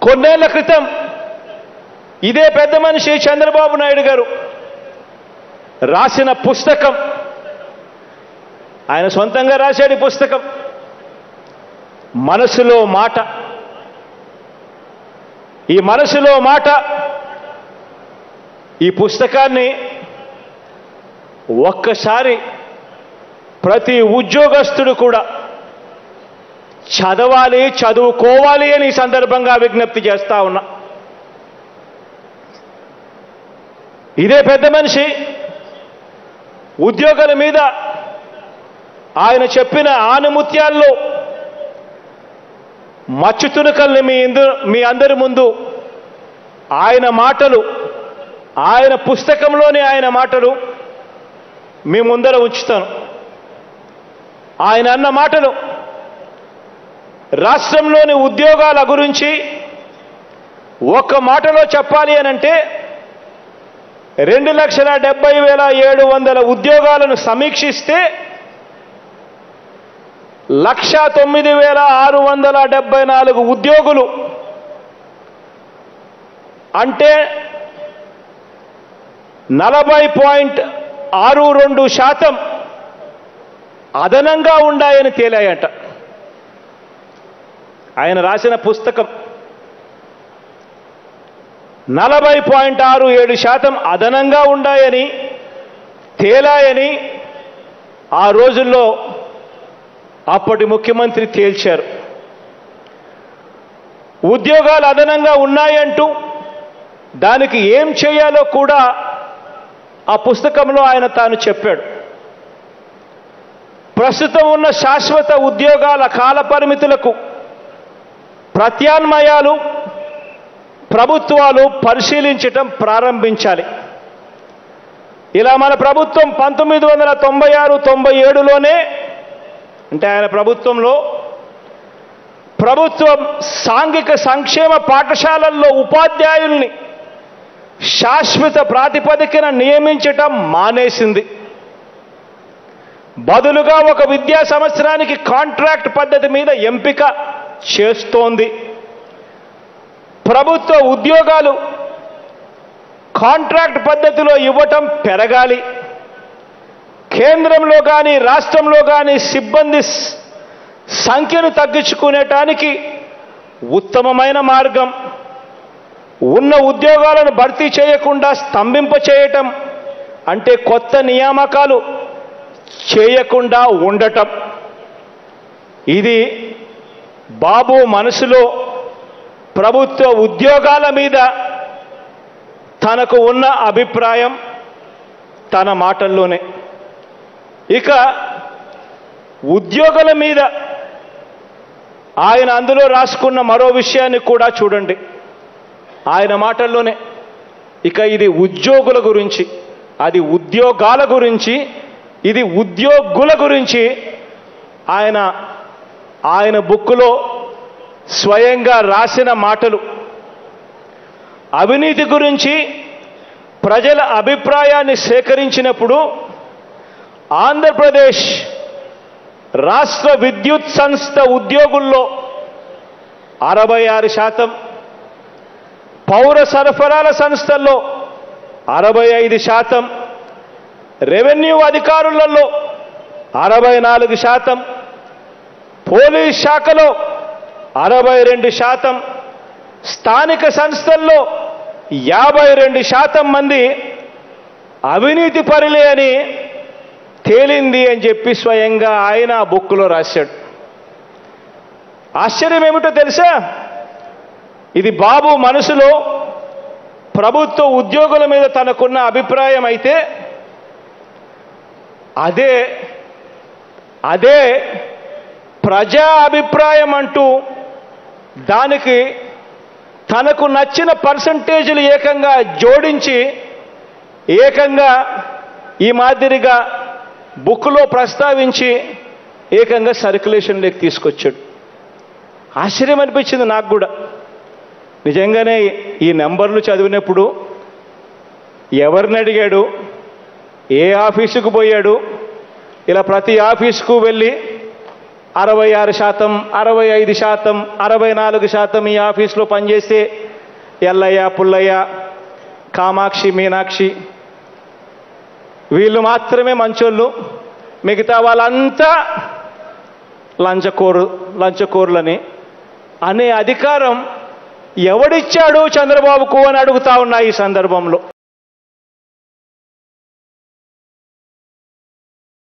కొన్నేళ్ల క్రితం ఇదే పెద్ద మనిషి చంద్రబాబు నాయుడు గారు రాసిన పుస్తకం ఆయన సొంతంగా రాశాడు ఈ పుస్తకం మనసులో మాట ఈ మనసులో మాట ఈ పుస్తకాన్ని ఒక్కసారి ప్రతి ఉద్యోగస్తుడు కూడా చదవాలి చదువుకోవాలి అని ఈ సందర్భంగా విజ్ఞప్తి చేస్తా ఉన్నా ఇదే పెద్ద మనిషి ఉద్యోగుల మీద ఆయన చెప్పిన ఆనుముత్యాల్లో మచ్చు తునకల్ని మీ ఇందు మీ అందరి ముందు ఆయన మాటలు ఆయన పుస్తకంలోని ఆయన మాటలు మీ ముందర ఉంచుతాను ఆయన అన్న మాటలు రాష్ట్రంలోని ఉద్యోగాల గురించి ఒక్క మాటలో చెప్పాలి అనంటే రెండు లక్షల డెబ్బై వేల ఏడు వందల ఉద్యోగాలను సమీక్షిస్తే లక్ష తొమ్మిది వేల ఆరు వందల డెబ్బై నాలుగు ఉద్యోగులు అంటే నలభై పాయింట్ ఆరు రెండు శాతం అదనంగా ఉండాయని తేలాయట ఆయన రాసిన పుస్తకం నలభై పాయింట్ ఆరు ఏడు శాతం అదనంగా ఉండాయని తేలాయని ఆ రోజుల్లో అప్పటి ముఖ్యమంత్రి తేల్చారు ఉద్యోగాలు అదనంగా ఉన్నాయంటూ దానికి ఏం చేయాలో కూడా ఆ పుస్తకంలో ఆయన తాను చెప్పాడు ప్రస్తుతం ఉన్న శాశ్వత ఉద్యోగాల కాల పరిమితులకు ప్రత్యామ్నాయాలు ప్రభుత్వాలు పరిశీలించటం ప్రారంభించాలి ఇలా మన ప్రభుత్వం పంతొమ్మిది వందల తొంభై ఆరు తొంభై ఏడులోనే అంటే ఆయన ప్రభుత్వంలో ప్రభుత్వం సాంఘిక సంక్షేమ పాఠశాలల్లో ఉపాధ్యాయుల్ని శాశ్వత ప్రాతిపదికన నియమించటం మానేసింది బదులుగా ఒక విద్యా సంవత్సరానికి కాంట్రాక్ట్ పద్ధతి మీద ఎంపిక చేస్తోంది ప్రభుత్వ ఉద్యోగాలు కాంట్రాక్ట్ పద్ధతిలో ఇవ్వటం పెరగాలి కేంద్రంలో కానీ రాష్ట్రంలో కానీ సిబ్బంది స్- సంఖ్యను తగ్గించుకునేటానికి ఉత్తమమైన మార్గం ఉన్న ఉద్యోగాలను భర్తీ చేయకుండా స్తంభింప చేయటం అంటే కొత్త నియామకాలు చేయకుండా ఉండటం ఇది బాబు మనసులో ప్రభుత్వ ఉద్యోగాల మీద తనకు ఉన్న అభిప్రాయం తన మాటల్లోనే ఇక ఉద్యోగుల మీద ఆయన అందులో రాసుకున్న మరో విషయాన్ని కూడా చూడండి ఆయన మాటల్లోనే ఇక ఇది ఉద్యోగుల గురించి అది ఉద్యోగాల గురించి ఇది ఉద్యోగుల గురించి ఆయన ఆయన బుక్కులో స్వయంగా రాసిన మాటలు అవినీతి గురించి ప్రజల అభిప్రాయాన్ని సేకరించినప్పుడు ఆంధ్రప్రదేశ్ రాష్ట్ర విద్యుత్ సంస్థ ఉద్యోగుల్లో అరవై ఆరు శాతం పౌర సరఫరాల సంస్థల్లో అరవై ఐదు శాతం రెవెన్యూ అధికారులలో అరవై నాలుగు శాతం పోలీస్ శాఖలో అరవై రెండు శాతం స్థానిక సంస్థల్లో యాభై రెండు శాతం మంది అవినీతి పరులే అని తేలింది అని చెప్పి స్వయంగా ఆయన ఆ బుక్లో రాశాడు ఆశ్చర్యం ఏమిటో తెలుసా ఇది బాబు మనసులో ప్రభుత్వ ఉద్యోగుల మీద తనకున్న అభిప్రాయం అయితే అదే అదే ప్రజా అభిప్రాయం అంటూ దానికి తనకు నచ్చిన పర్సంటేజీలు ఏకంగా జోడించి ఏకంగా ఈ మాదిరిగా బుక్లో ప్రస్తావించి ఏకంగా సర్క్యులేషన్లోకి తీసుకొచ్చాడు ఆశ్చర్యం అనిపించింది నాకు కూడా నిజంగానే ఈ నెంబర్లు చదివినప్పుడు ఎవరిని అడిగాడు ఏ ఆఫీసుకు పోయాడు ఇలా ప్రతి ఆఫీసుకు వెళ్ళి అరవై ఆరు శాతం అరవై ఐదు శాతం అరవై నాలుగు శాతం ఈ ఆఫీస్లో పనిచేస్తే ఎల్లయ్య పుల్లయ్య కామాక్షి మీనాక్షి వీళ్ళు మాత్రమే మంచోళ్ళు మిగతా వాళ్ళంతా లంచకోరు లంచకోరులని అనే అధికారం ఎవడిచ్చాడు చంద్రబాబుకు అని అడుగుతా ఉన్నా ఈ సందర్భంలో